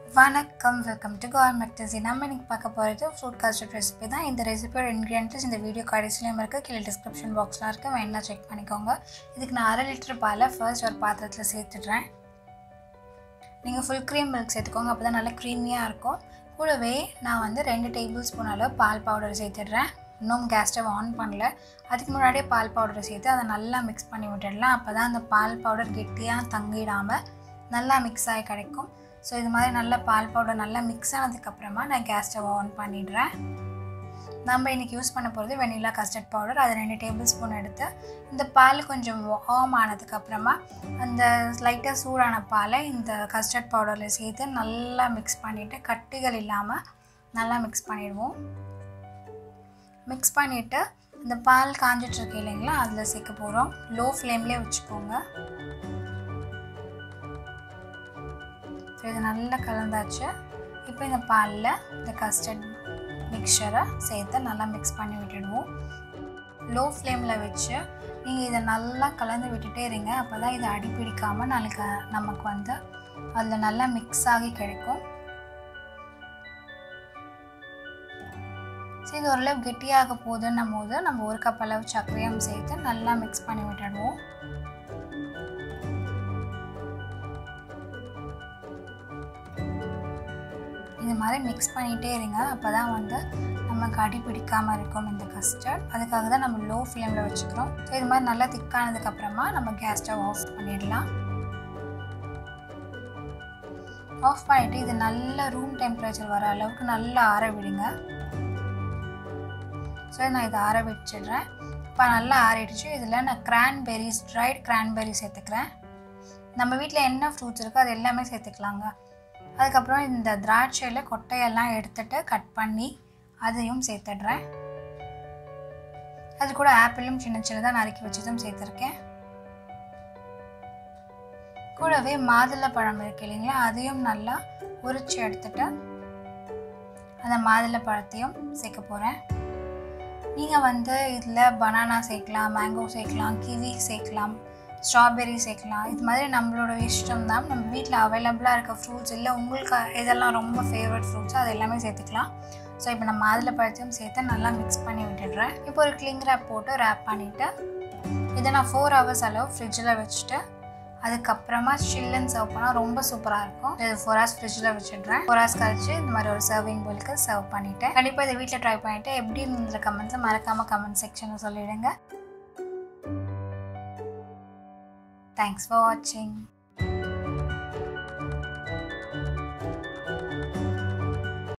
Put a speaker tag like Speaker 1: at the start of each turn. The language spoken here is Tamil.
Speaker 1: வணக்கம் வெல்கம் டு கவர்மெண்ட் டெசி நம்ம இன்னைக்கு பார்க்க போகிறது ஃப்ரூட் கஸ்டர்ட் ரெசிபி தான் இந்த ரெசிபியோட இன்க்ரீடியன்ட்ஸ் இந்த வீடியோ கடைசிலையும் இருக்குது கீழே டிஸ்கிரிப்ஷன் பாக்ஸ்லாம் இருக்குது வேணா செக் பண்ணிக்கோங்க இதுக்கு நான் அரை லிட்டர் பாலை ஃபர்ஸ்ட் ஒரு பாத்திரத்தில் சேர்த்துடுறேன் நீங்கள் ஃபுல் க்ரீம் மில்க் சேர்த்துக்கோங்க அப்போ தான் நல்லா க்ரீமியாக இருக்கும் கூடவே நான் வந்து ரெண்டு டேபிள் ஸ்பூன் அளவு பால் பவுடர் சேர்த்துடுறேன் இன்னும் கேஸ் ஸ்டவ் ஆன் பண்ணல அதுக்கு முன்னாடியே பால் பவுடரை சேர்த்து அதை நல்லா மிக்ஸ் பண்ணி விட்டுடலாம் அப்போ தான் அந்த பால் பவுடர் கெட்டியாக தங்கிடாமல் நல்லா மிக்ஸ் ஆகி கிடைக்கும் ஸோ இது மாதிரி நல்லா பால் பவுடர் நல்லா மிக்ஸ் ஆனதுக்கப்புறமா நான் கேஸ் ஸ்டவ் ஆன் பண்ணிடுறேன் நம்ம இன்றைக்கி யூஸ் பண்ண போகிறது வெனிலா கஸ்டர்ட் பவுடர் அது ரெண்டு டேபிள் ஸ்பூன் எடுத்து இந்த பால் கொஞ்சம் வார்ம் ஆனதுக்கப்புறமா அந்த லைட்டாக சூடான பாலை இந்த கஸ்டர்ட் பவுடரில் சேர்த்து நல்லா மிக்ஸ் பண்ணிவிட்டு கட்டிகள் இல்லாமல் நல்லா மிக்ஸ் பண்ணிடுவோம் மிக்ஸ் பண்ணிவிட்டு இந்த பால் காஞ்சிட்ருக்கு இல்லைங்களா அதில் சேர்க்க போகிறோம் லோ ஃப்ளேம்லேயே வச்சுக்கோங்க ஸோ இது நல்லா கலந்தாச்சு இப்போ இந்த பாலில் இந்த கஸ்டர்ட் மிக்சரை சேர்த்து நல்லா மிக்ஸ் பண்ணி விட்டுடுவோம் லோ ஃப்ளேமில் வச்சு நீங்கள் இதை நல்லா கலந்து விட்டுட்டே இருங்க அப்போ தான் இதை அடி பிடிக்காமல் நாளைக்கு நமக்கு வந்து அதில் நல்லா மிக்ஸ் ஆகி கிடைக்கும் ஸோ இது ஓரளவு கெட்டியாக போதுன்னும் போது நம்ம ஒரு கப் அளவு சர்க்கரையும் சேர்த்து நல்லா மிக்ஸ் பண்ணி விட்டுடுவோம் இது மாதிரி மிக்ஸ் பண்ணிகிட்டே இருங்க அப்போ தான் வந்து நமக்கு அடி பிடிக்காமல் இருக்கும் இந்த கஸ்டர்ட் அதுக்காக தான் நம்ம லோ ஃப்ளேமில் வச்சுக்கிறோம் ஸோ இது மாதிரி நல்லா திக்கானதுக்கப்புறமா நம்ம கேஸ் ஸ்டவ் ஆஃப் பண்ணிடலாம் ஆஃப் பண்ணிவிட்டு இது நல்ல ரூம் டெம்பரேச்சர் வர அளவுக்கு நல்லா ஆற விடுங்க ஸோ நான் இதை ஆற வச்சிடுறேன் இப்போ நல்லா ஆறிடுச்சு இதில் நான் கிரான்பெரிஸ் ட்ரைட் கிரான்பெரி சேர்த்துக்கிறேன் நம்ம வீட்டில் என்ன ஃப்ரூட்ஸ் இருக்கோ அது எல்லாமே சேர்த்துக்கலாங்க அதுக்கப்புறம் இந்த திராட்சையில் கொட்டையெல்லாம் எடுத்துட்டு கட் பண்ணி அதையும் சேர்த்துடுறேன் அது கூட ஆப்பிளும் சின்ன சின்னதாக நறுக்கி வச்சதும் சேர்த்துருக்கேன் கூடவே மாதுளை பழம் இருக்கு இல்லைங்களா அதையும் நல்லா உரிச்சு எடுத்துட்டு அந்த மாதுளை பழத்தையும் சேர்க்க போகிறேன் நீங்கள் வந்து இதில் பனானா சேர்க்கலாம் மேங்கோ சேர்க்கலாம் கிவி சேர்க்கலாம் ஸ்ட்ராபெரி சேர்க்கலாம் இது மாதிரி நம்மளோட இஷ்டம் தான் நம்ம வீட்டில் அவைலபிளாக இருக்க ஃப்ரூட்ஸ் இல்லை உங்களுக்கு இதெல்லாம் ரொம்ப ஃபேவரட் ஃப்ரூட்ஸோ அது எல்லாமே சேர்த்துக்கலாம் ஸோ இப்போ நான் மாதுளை பழத்தையும் சேர்த்து நல்லா மிக்ஸ் பண்ணி விட்டுடுறேன் இப்போ ஒரு கிளிங் ரேப் போட்டு ரேப் பண்ணிவிட்டு இதை நான் ஃபோர் ஹவர்ஸ் அளவு ஃப்ரிட்ஜில் வச்சுட்டு அதுக்கப்புறமா சில்லுன்னு சர்வ் பண்ணால் ரொம்ப சூப்பராக இருக்கும் இது ஃபோர் ஹவர்ஸ் ஃப்ரிட்ஜில் வச்சுடுறேன் ஃபோர் ஹவர்ஸ் கழிச்சு இந்த மாதிரி ஒரு சர்விங் போலுக்கு சர்வ் பண்ணிவிட்டேன் கண்டிப்பாக இதை வீட்டில் ட்ரை பண்ணிவிட்டு எப்படி இருந்த கமெண்ட்ஸை மறக்காமல் கமெண்ட் செக்ஷனில் சொல்லிவிடுங்க Thanks for watching.